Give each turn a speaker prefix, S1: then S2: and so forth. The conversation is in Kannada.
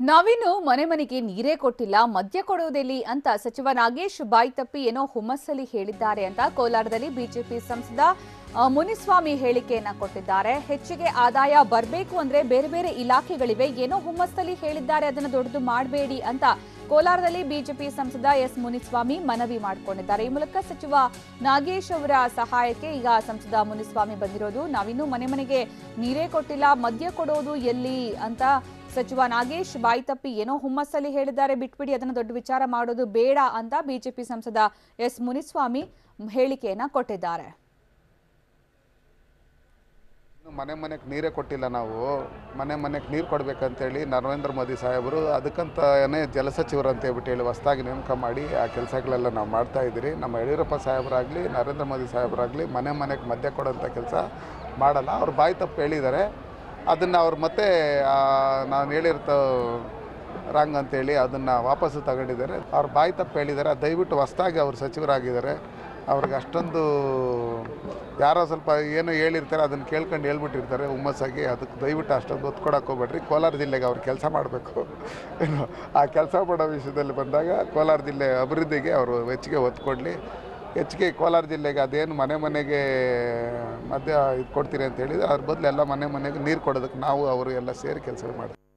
S1: ನಾವಿನ್ನು ಮನೆ ಮನೆಗೆ ನೀರೇ ಕೊಟ್ಟಿಲ್ಲ ಮದ್ಯ ಕೊಡುವುದೆಲ್ಲಿ ಅಂತ ಸಚಿವ ನಾಗೇಶ್ ಬಾಯಿ ತಪ್ಪಿ ಏನೋ ಹುಮ್ಮಸ್ಸಲಿ ಹೇಳಿದ್ದಾರೆ ಅಂತ ಕೋಲಾರದಲ್ಲಿ ಬಿಜೆಪಿ ಸಂಸದ ಆ, ಮುನಿಸ್ವಾಮಿ ಹೇಳಿಕೆಯನ್ನ ಕೊಟ್ಟಿದ್ದಾರೆ ಹೆಚ್ಚಿಗೆ ಆದಾಯ ಬರಬೇಕು ಅಂದ್ರೆ ಬೇರೆ ಬೇರೆ ಇಲಾಖೆಗಳಿವೆ ಏನೋ ಹುಮ್ಮಸ್ಸಲಿ ಹೇಳಿದ್ದಾರೆ ಅದನ್ನ ದೊಡ್ಡದು ಮಾಡಬೇಡಿ ಅಂತ ಕೋಲಾರದಲ್ಲಿ ಬಿಜೆಪಿ ಸಂಸದ ಎಸ್ ಮುನಿಸ್ವಾಮಿ ಮನವಿ ಮಾಡಿಕೊಂಡಿದ್ದಾರೆ ಈ ಮೂಲಕ ಸಚಿವ ನಾಗೇಶ್ ಅವರ ಸಹಾಯಕ್ಕೆ ಈಗ ಸಂಸದ ಮುನಿಸ್ವಾಮಿ ಬಂದಿರೋದು ನಾವಿನ್ನೂ ಮನೆ ಮನೆಗೆ ನೀರೇ ಕೊಟ್ಟಿಲ್ಲ ಮದ್ಯ ಕೊಡೋದು ಎಲ್ಲಿ ಅಂತ ಸಚಿವ ನಾಗೇಶ್ ಬಾಯಿ ತಪ್ಪಿ ಏನೋ ಹುಮ್ಮಸ್ಸಲ್ಲಿ ಹೇಳಿದ್ದಾರೆ ಬಿಟ್ಬಿಡಿ ಅದನ್ನು ದೊಡ್ಡ ವಿಚಾರ ಮಾಡೋದು ಬೇಡ ಅಂತ ಬಿಜೆಪಿ ಸಂಸದ ಎಸ್ ಮುನಿಸ್ವಾಮಿ ಹೇಳಿಕೆಯನ್ನ ಕೊಟ್ಟಿದ್ದಾರೆ
S2: ಇನ್ನು ಮನೆ ಮನೆಗೆ ನೀರೇ ಕೊಟ್ಟಿಲ್ಲ ನಾವು ಮನೆ ಮನೆಗೆ ನೀರು ಕೊಡಬೇಕಂತೇಳಿ ನರೇಂದ್ರ ಮೋದಿ ಸಾಹೇಬರು ಅದಕ್ಕಂತಾನೆ ಜಲಸಚಿವರು ಅಂತ ಹೇಳ್ಬಿಟ್ಟು ಹೇಳಿ ಹೊಸದಾಗಿ ನೇಮಕ ಮಾಡಿ ಆ ಕೆಲಸಗಳೆಲ್ಲ ನಾವು ಮಾಡ್ತಾ ಇದ್ದೀರಿ ನಮ್ಮ ಯಡಿಯೂರಪ್ಪ ಸಾಹೇಬರಾಗಲಿ ನರೇಂದ್ರ ಮೋದಿ ಸಾಹೇಬರಾಗಲಿ ಮನೆ ಮನೆಗೆ ಮದ್ಯ ಕೊಡೋಂಥ ಕೆಲಸ ಮಾಡಲ್ಲ ಅವ್ರು ಬಾಯಿ ತಪ್ಪು ಹೇಳಿದ್ದಾರೆ ಅದನ್ನು ಅವ್ರು ಮತ್ತೆ ಆ, ನಾನು ಹೇಳಿರ್ತ ರಾಂಗ್ ಅಂತೇಳಿ ಅದನ್ನು ವಾಪಸ್ಸು ತಗೊಂಡಿದ್ದಾರೆ ಅವ್ರು ಬಾಯಿ ತಪ್ಪು ಹೇಳಿದ್ದಾರೆ ಅದು ದಯವಿಟ್ಟು ಹೊಸ್ದಾಗಿ ಅವ್ರು ಸಚಿವರಾಗಿದ್ದಾರೆ ಅವ್ರಿಗೆ ಅಷ್ಟೊಂದು ಯಾರೋ ಸ್ವಲ್ಪ ಏನೋ ಹೇಳಿರ್ತಾರೆ ಅದನ್ನು ಕೇಳ್ಕೊಂಡು ಹೇಳ್ಬಿಟ್ಟಿರ್ತಾರೆ ಹುಮ್ಮಸ್ಸಾಗಿ ಅದಕ್ಕೆ ದಯವಿಟ್ಟು ಅಷ್ಟೊಂದು ಒತ್ತು ಕೊಡೋಕೆ ಹೋಗ್ಬೇಡ್ರಿ ಕೋಲಾರ ಜಿಲ್ಲೆಗೆ ಅವ್ರು ಕೆಲಸ ಮಾಡಬೇಕು ಏನು ಆ ಕೆಲಸ ಮಾಡೋ ವಿಷಯದಲ್ಲಿ ಬಂದಾಗ ಕೋಲಾರ ಜಿಲ್ಲೆ ಅಭಿವೃದ್ಧಿಗೆ ಅವರು ಹೆಚ್ಚಿಗೆ ಒತ್ತು ಕೊಡಲಿ ಹೆಚ್ಚಿಗೆ ಕೋಲಾರ ಜಿಲ್ಲೆಗೆ ಅದೇನು ಮನೆ ಮನೆಗೆ ಮದ್ಯ ಇದು ಕೊಡ್ತೀರಿ ಅಂತ ಹೇಳಿದ್ರೆ ಅದ್ರ ಬದಲು ಎಲ್ಲ ಮನೆ ಮನೆಗೆ ನೀರು ಕೊಡೋದಕ್ಕೆ ನಾವು ಅವರು ಎಲ್ಲ ಸೇರಿ ಕೆಲಸ ಮಾಡ್ತೀವಿ